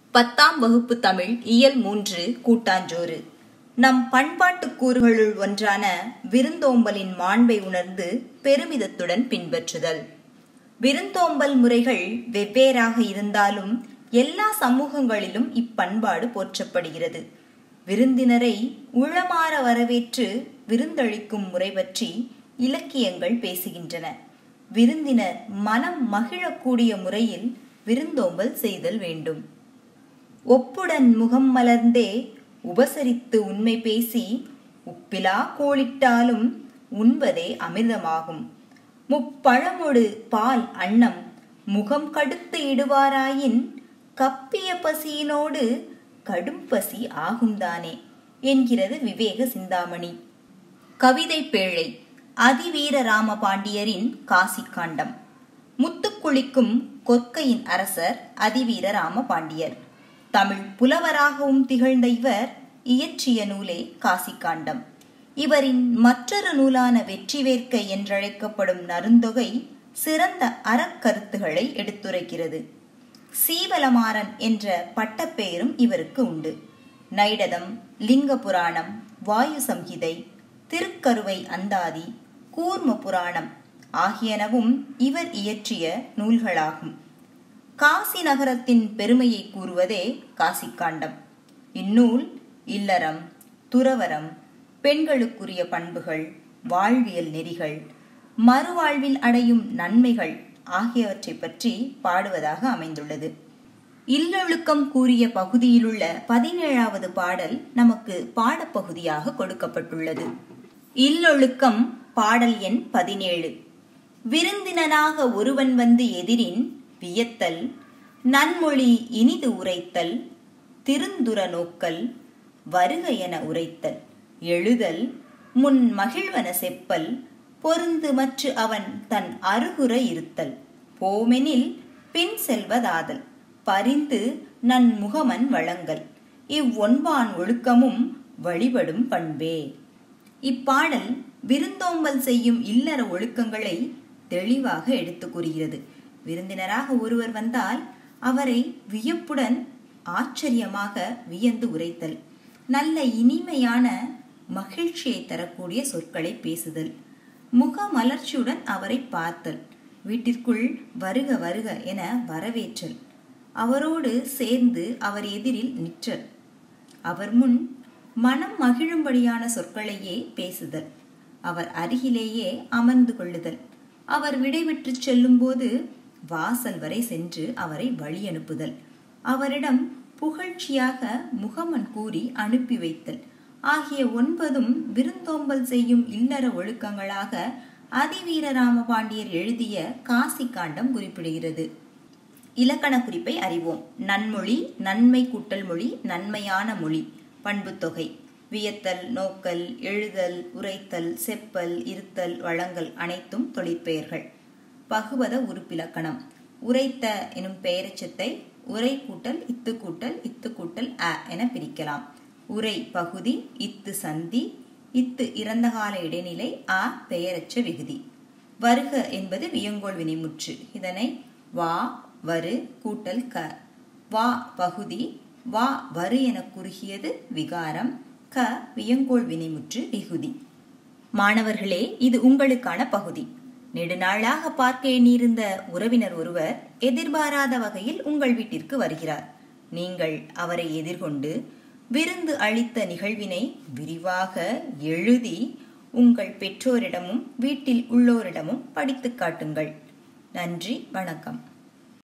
பத்தாம் வகுப்பு தமிழ் இயல் மூன்று கூட்டாஞ்சோறு நம் பண்பாட்டுக் கூறுகளுள் ஒன்றான விருந்தோம்பலின் மாண்பை உணர்ந்து பெருமிதத்துடன் பின்பற்றுதல் விருந்தோம்பல் முறைகள் வெவ்வேறாக இருந்தாலும் எல்லா சமூகங்களிலும் இப்பண்பாடு போற்றப்படுகிறது விருந்தினரை உளமாற வரவேற்று விருந்தளிக்கும் முறை பற்றி இலக்கியங்கள் பேசுகின்றன விருந்தினர் மனம் மகிழக்கூடிய முறையில் விருந்தோம்பல் செய்தல் வேண்டும் ஒப்புடன் முகம் மலர்ந்தே உபசரித்து உண்மை பேசி உப்பிலா கோளிட்டாலும் உண்பதே அமிர்தமாகும் முப்பழமொடு பால் அன்னம் முகம் கடுத்து இடுவாராயின் கப்பிய பசியினோடு கடும் பசி ஆகும்தானே என்கிறது விவேக சிந்தாமணி கவிதை பேழை அதிவீர ராம பாண்டியரின் காசி காண்டம் முத்துக்குளிக்கும் கொற்கையின் அரசர் அதிவீர ராம பாண்டியர் தமிழ் புலவராகவும் திகழ்ந்த இவர் இயற்றிய நூலே காசி காண்டம் இவரின் மற்றொரு நூலான வெற்றி வேர்க்கை என்றழைக்கப்படும் நருந்தொகை சிறந்த அறக்கருத்துகளை எடுத்துரைக்கிறது சீவலமாறன் என்ற பட்டப்பெயரும் இவருக்கு உண்டு நைடதம் லிங்க புராணம் வாயு சம்ஹிதை திருக்கருவை அந்தாதி கூர்ம புராணம் ஆகியனவும் இவர் இயற்றிய நூல்களாகும் காசி நகரத்தின் பெருமையை கூறுவதே காசிக்காண்டம் இந்நூல் இல்லறம் துறவரம் பெண்களுக்குரிய பண்புகள் வாழ்வியல் நெறிகள் மறுவாழ்வில் அடையும் நன்மைகள் ஆகியவற்றை பற்றி பாடுவதாக அமைந்துள்ளது இல்லொழுக்கம் கூறிய பகுதியிலுள்ள பதினேழாவது பாடல் நமக்கு பாடப்பகுதியாக கொடுக்கப்பட்டுள்ளது இல்லொழுக்கம் பாடல் எண் பதினேழு விருந்தினனாக ஒருவன் வந்து எதிரின் வியத்தல் நன்மொழி இனிது உரைத்தல் திருந்துர நோக்கல் வருக என உரைத்தல் எழுதல் முன் மகிழ்வன செப்பல் பொருந்து மற்று அவன் தன் அருகுற இருத்தல் போமெனில் பின் செல்வதாதல் பரிந்து நன் முகமன் வழங்கல் இவ்வொன்பான் ஒழுக்கமும் வழிபடும் பண்பே இப்பாடல் விருந்தோம்பல் செய்யும் இல்லற ஒழுக்கங்களை தெளிவாக எடுத்து கூறுகிறது விருந்தினராக ஒருவர் வந்தால் அவரை வியப்புடன் ஆச்சரியமாக வியந்து உரைத்தல் நல்ல இனிமையான மகிழ்ச்சியை தரக்கூடிய சொற்களை பேசுதல் முக மலர்ச்சியுடன் அவரை பார்த்தல் வீட்டிற்குள் வருக வருக என வரவேற்றல் அவரோடு சேர்ந்து அவர் எதிரில் நிற்றல் அவர் முன் மனம் மகிழும்படியான சொற்களையே பேசுதல் அவர் அருகிலேயே அமர்ந்து கொள்ளுதல் அவர் விடைபெற்று செல்லும்போது வாசல் வரை சென்று அவரை வழி அனுப்புதல் அவரிடம் புகழ்ச்சியாக முகமன் கூறி அனுப்பி வைத்தல் ஆகிய ஒன்பதும் விருந்தோம்பல் செய்யும் இல்லற ஒழுக்கங்களாக அதிவீர ராமபாண்டியர் எழுதிய காசி காண்டம் குறிப்பிடுகிறது இலக்கண குறிப்பை அறிவோம் நன்மொழி நன்மை கூட்டல் மொழி நன்மையான மொழி பண்புத்தொகை வியத்தல் நோக்கல் எழுதல் உரைத்தல் செப்பல் இருத்தல் வழங்கல் அனைத்தும் தொழிற்பெயர்கள் பகுவத உறுப்பிலக்கணம் உரைத்த எனும் பெயரச்சத்தை உரை கூட்டல் இத்து கூட்டல் இத்து கூட்டல் அ என பிரிக்கலாம் உரை பகுதி இத்து சந்தி இத்து இறந்த கால இடைநிலை ஆ பெயரச்ச விகுதி வருக என்பது வியங்கோள் வினைமுற்று இதனை வா வரு கூட்டல் க வா பகுதி வா வரு என குறுகியது விகாரம் க வியங்கோள் வினைமுற்று விகுதி மாணவர்களே இது உங்களுக்கான பகுதி நெடுநாளாக பார்க்க எண்ணியிருந்த உறவினர் ஒருவர் எதிர்பாராத வகையில் உங்கள் வீட்டிற்கு வருகிறார் நீங்கள் அவரை எதிர்கொண்டு விருந்து அளித்த நிகழ்வினை விரிவாக எழுதி உங்கள் பெற்றோரிடமும் வீட்டில் உள்ளோரிடமும் படித்து காட்டுங்கள் நன்றி வணக்கம்